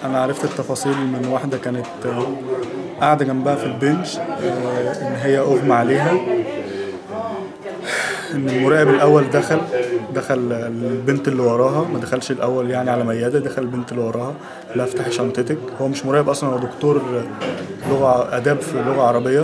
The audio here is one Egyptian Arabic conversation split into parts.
انا عرفت التفاصيل من واحده كانت آه، قاعده جنبها في البنش آه، ان هي اغمى عليها ان المراقب الاول دخل دخل البنت اللي وراها ما دخلش الاول يعني على مياده دخل البنت اللي وراها لا افتحي شنطتك هو مش مراقب اصلا هو دكتور لغه اداب في لغه عربيه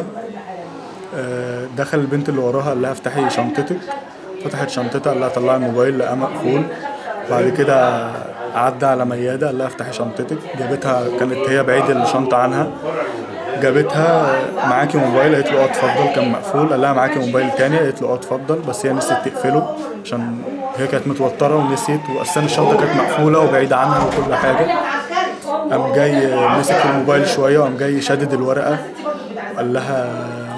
آه، دخل البنت اللي وراها قال لها افتحي شنطتك فتحت شنطتها قال لها طلعي الموبايل لقاه مقفول بعد كده عدى على ميادة قال لها افتحي شنطتك جابتها كانت هي بعيد الشنطة عنها جابتها معاكي موبايل قالت له اه اتفضل كان مقفول قال لها معاكي موبايل تاني قالت له اه اتفضل بس هي نسيت تقفله عشان هي كانت متوترة ونسيت وأساسا الشنطة كانت مقفولة وبعيدة عنها وكل حاجة قام جاي مسك الموبايل شوية وقام جاي شادد الورقة وقال لها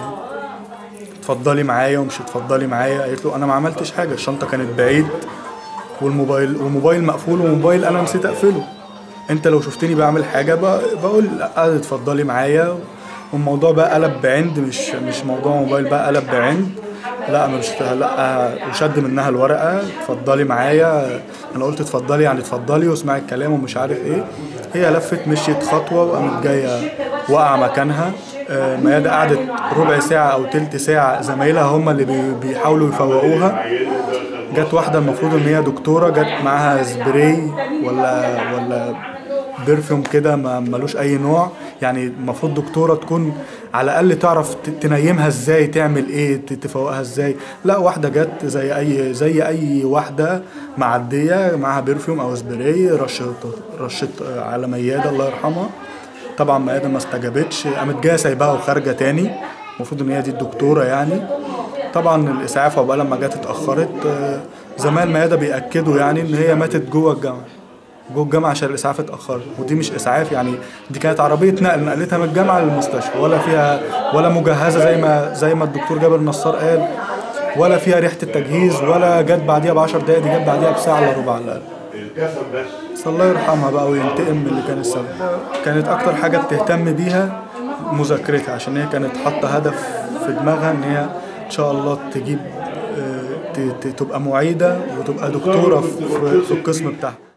اتفضلي معايا ومش اتفضلي معايا قالت له انا ما عملتش حاجه الشنطه كانت بعيد والموبايل والموبايل مقفول وموبايل انا نسيت اقفله انت لو شفتني بعمل حاجه ب- بقول لا اتفضلي معايا والموضوع بقى قلب بعند مش مش موضوع موبايل بقى قلب بعند لا مش لا وشد منها الورقه اتفضلي معايا انا قلت اتفضلي يعني اتفضلي واسمعي الكلام ومش عارف ايه هي لفت مشيت خطوه وقامت جايه واقعه مكانها آه، ميادة قعدت ربع ساعة أو تلت ساعة زمايلها هم اللي بي- بيحاولوا يفوقوها جت واحدة المفروض إن هي دكتورة جت معاها سبراي ولا ولا برفيوم كده ما ملوش أي نوع يعني المفروض دكتورة تكون على الأقل تعرف ت- تنيمها إزاي تعمل إيه ت- تفوقها إزاي لا واحدة جت زي أي زي أي واحدة معدية معاها برفيوم أو سبراي رشت رشت على ميادة الله يرحمها طبعا ميادة ما استجابتش قامت جايه سايباها وخارجه تاني المفروض ان هي دي الدكتوره يعني طبعا الاسعاف عقبال لما جت اتاخرت آه، زمان ميادة بياكدوا يعني ان هي ماتت جوه الجامعه جوه الجامعه عشان الاسعاف اتاخرت ودي مش اسعاف يعني دي كانت عربيه نقل نقلتها من الجامعه للمستشفى ولا فيها ولا مجهزه زي ما زي ما الدكتور جابر نصار قال ولا فيها ريحه التجهيز ولا جت بعديها ب 10 دقائق دي جت بعديها بساعه الا ربع على الاقل بس الله يرحمها بقى وينتقم من اللي كان السبب كانت اكتر حاجه بتهتم بيها مذاكرتها عشان هي كانت حاطه هدف في دماغها ان هي ان شاء الله تجيب آه، ت- ت- تبقى معيده وتبقى دكتوره في في القسم بتاعها